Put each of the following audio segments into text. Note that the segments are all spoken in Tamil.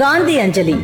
காந்தி அஞ்சலி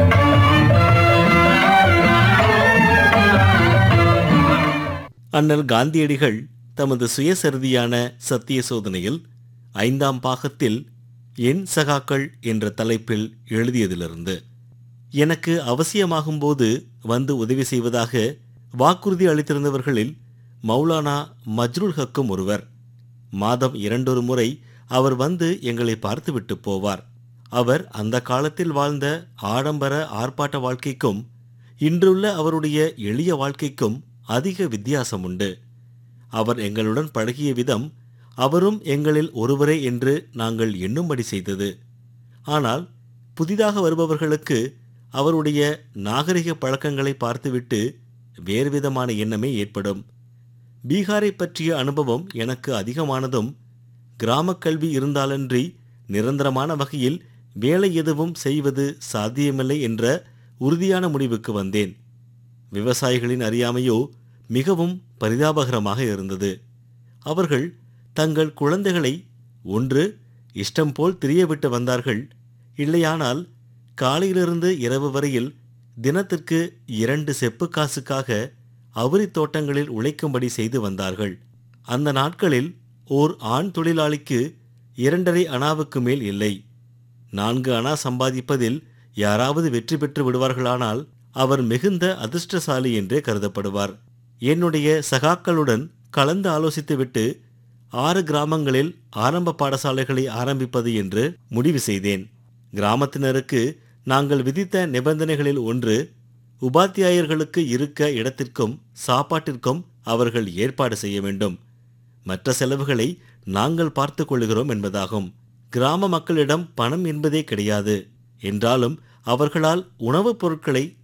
அண்ணல் காந்தியடிகள் தமது சுயசரிதியான சத்திய சோதனையில் ஐந்தாம் பாகத்தில் என் சகாக்கள் என்ற தலைப்பில் எழுதியதிலிருந்து எனக்கு அவசியமாகும்போது வந்து உதவி செய்வதாக வாக்குறுதி அளித்திருந்தவர்களில் மௌலானா மஜ்ருல் ஹக்கும் ஒருவர் மாதம் இரண்டொரு முறை அவர் வந்து எங்களை பார்த்துவிட்டு போவார் அவர் அந்த காலத்தில் வாழ்ந்த ஆடம்பர ஆர்ப்பாட்ட வாழ்க்கைக்கும் இன்றுள்ள அவருடைய எளிய வாழ்க்கைக்கும் அதிக வித்தியாசம் உண்டு அவர் எங்களுடன் பழகிய விதம் அவரும் எங்களில் ஒருவரே என்று நாங்கள் எண்ணும்படி செய்தது ஆனால் புதிதாக வருபவர்களுக்கு அவருடைய நாகரிக பழக்கங்களை பார்த்துவிட்டு வேறு விதமான எண்ணமே ஏற்படும் பீகாரை பற்றிய அனுபவம் எனக்கு அதிகமானதும் கிராமக் கல்வி இருந்தாலன்றி நிரந்தரமான வகையில் வேலை எதுவும் செய்வது சாத்தியமில்லை என்ற உறுதியான முடிவுக்கு வந்தேன் விவசாயிகளின் அறியாமையோ மிகவும் பரிதாபகரமாக இருந்தது அவர்கள் தங்கள் குழந்தைகளை ஒன்று இஷ்டம் போல் திரியவிட்டு வந்தார்கள் இல்லையானால் காலையிலிருந்து இரவு வரையில் தினத்திற்கு இரண்டு செப்பு காசுக்காக அவுரி தோட்டங்களில் உழைக்கும்படி செய்து வந்தார்கள் அந்த நாட்களில் ஓர் ஆண் தொழிலாளிக்கு இரண்டரை அணாவுக்கு மேல் இல்லை நான்கு அணா சம்பாதிப்பதில் யாராவது வெற்றி பெற்று விடுவார்களானால் அவர் மிகுந்த அதிர்ஷ்டசாலி என்றே கருதப்படுவார் என்னுடைய சகாக்களுடன் கலந்து ஆலோசித்துவிட்டு ஆறு கிராமங்களில் ஆரம்ப பாடசாலைகளை ஆரம்பிப்பது என்று முடிவு செய்தேன் கிராமத்தினருக்கு நாங்கள் விதித்த நிபந்தனைகளில் ஒன்று உபாத்தியாயர்களுக்கு இருக்க இடத்திற்கும் சாப்பாட்டிற்கும் அவர்கள் ஏற்பாடு செய்ய வேண்டும் மற்ற செலவுகளை நாங்கள் பார்த்துக் கொள்கிறோம் என்பதாகும் கிராம மக்களிடம் பணம் என்பதே கிடையாது என்றாலும் அவர்களால் உணவுப் பொருட்களை